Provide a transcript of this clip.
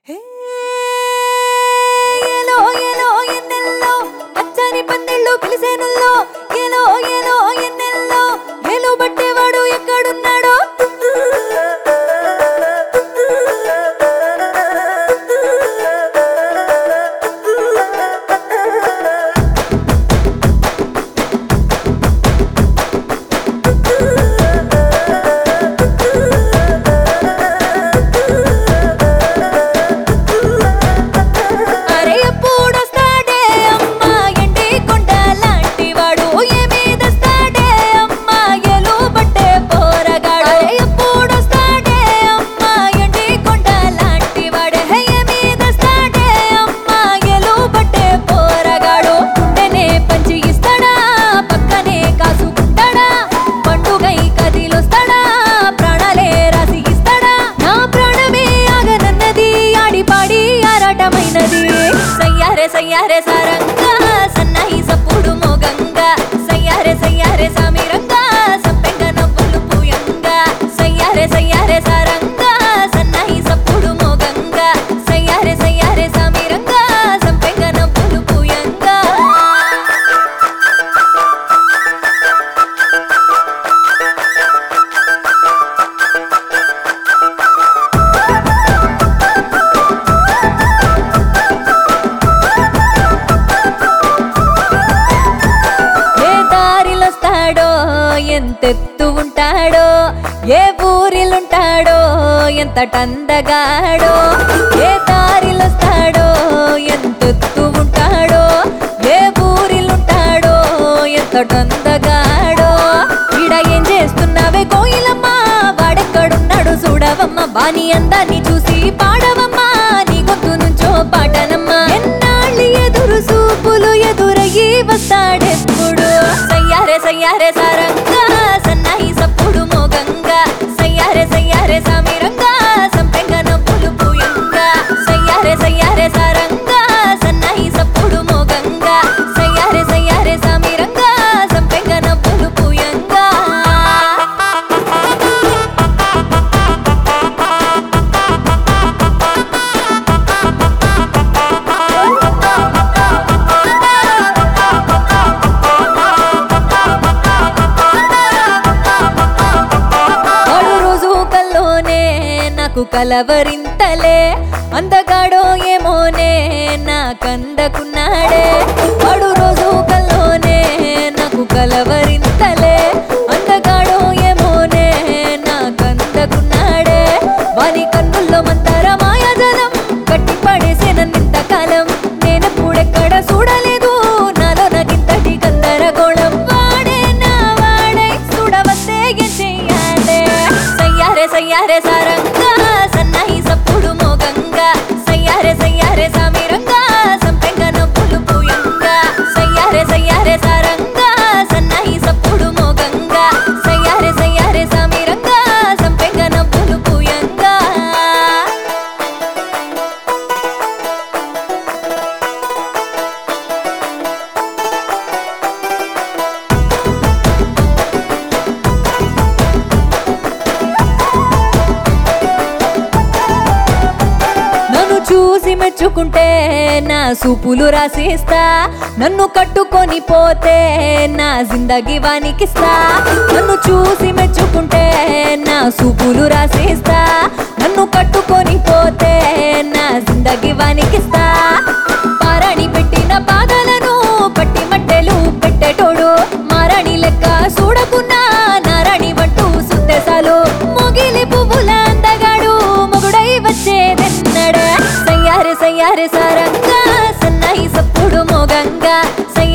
హే, ఏలో ఏలో ఎన్నెల్లో పచ్చని పందిళ్ళు పిలిసేనుల్లో ఏలో ఏలో ఎన్నెల్లో ఏలు బట్టేవాడు ఎక్కడున్నాడో అరే ఎప్పుడొస్తాడే అమ్మా ఎండి కొండ లాంటి వాడు ఏమీదొస్తాడే అమ్మా ఎలు బట్టే పోరగాడు అరే ఎప్పుడొస్తాడే అమ్మా ఎండి కొండ లాంటి వాడే ఏమీదొస్తాడే అమ్మా ఎలు బట్టే పోరగాడు గుండెనే పంచి ఇస్తాడా పక్కనే కాసుకుంటాడా పండుగై కదిలొస్తాడా ప్రాణాలే రాసి ఇస్తాడా నా ప్రాణమే ఆగనన్నది ఆడి పాడి ఆరాటమైనది సయ్యారే సయ్యారే సారంగా సన్నాయి సప్పుడు మోగంగా సయ్యారే సయ్యారే సామిరంగా సంపెంగ నవ్వులు పూయంగా సయ్యారే సయ్యారే సారంగా సన్నాయి సప్పుడు మోగంగా సయ్యారే సయ్యారే సామిరంగా సంపెంగ నవ్వులు పూయంగా ఏ దారిలొస్తాడో ఎంతెత్తు ఉంటాడో ఏ ఊరిలుంటాడో ఎంత టందగాడో ఏ దారిలొస్తాడో ఎంతెత్తు ఉంటాడో ఏ ఊరిలుంటాడో ఎంత టందగాడో ఈడ ఏం చేస్తున్నావే కోయిలమ్మ వాడెక్కడున్నాడు చూడవమ్మ బాని అందాన్ని చూసి పాడవమ్మా నీ గొంతు నుంచో పాటనమ్మా ఎన్నాళ్ళు ఎదురు చూపులు ఎదురయ్యి వస్తాడెప్పుడు సయ్యారే సయ్యారే సారంగా సన్నాయి సప్పుడు మోగంగా సయ్యారే సయ్యారే సామిరంగా సంపెంగ నవ్వులు పూయంగా సయ్యారే సయ్యారే సారంగా సన్నాయి సప్పుడు మోగంగా సయ్యారే సయ్యారే సామిరంగా సంపెంగ నవ్వులు పూయంగా వాడు రోజు కల్లోనే నాకు కలవరింతలే అందగాడో ఏమోనే నాకందకున్నాడే వాడు రోజు కల్లోనే నాకు కలవరింతలే అందగాడో ఏమోనే నాకందకున్నాడే వాని కన్నుల్లో మంతర మాయాజలం కట్టి పడేసేనంత కాలం నేను పూడెక్కడ చూడలేదు నాలో నాకింతటి గందరగోళం వాడే నా వాడై చూడవస్తే ఏం చెయ్యాలే సయ్యారే సయ్యారే సారంగా సన్నాయి సప్పుడు మోగంగా సయ్యారే సయ్యారే సామిరంగా సంపెంగ నవ్వులు పూయంగా సయ్యారే సయ్యారే సారంగా సన్నాయి సప్పుడు మోగంగా సయ్యారే సయ్యారే సామిరంగా సంపెంగ నవ్వులు పూయంగా నన్ను చూసి మెచ్చుకుంటే నా సూపులు రాసిస్తా నన్ను కట్టుకొని పోతే నా జిందగీ వానికిస్తా నన్ను చూసి మెచ్చుకుంటే నా సూపులు రాసిస్తా నన్ను కట్టుకొని పోతే నా జిందగీ వానికిస్తా పారాణి పెట్టిన పాదాలను పట్టి మట్టెలు పెట్టేటోడు మారాణి లెక్క చూడకున్నా నారాణి వంటూ సుత్తెసాలు మొగిలి పువ్వుల అందగాడు మొగుడై వచ్చేదెన్నడ సయ్యారే సయ్యారే సారంగా సన్నాయి సప్పుడు మోగంగా సయ్యారే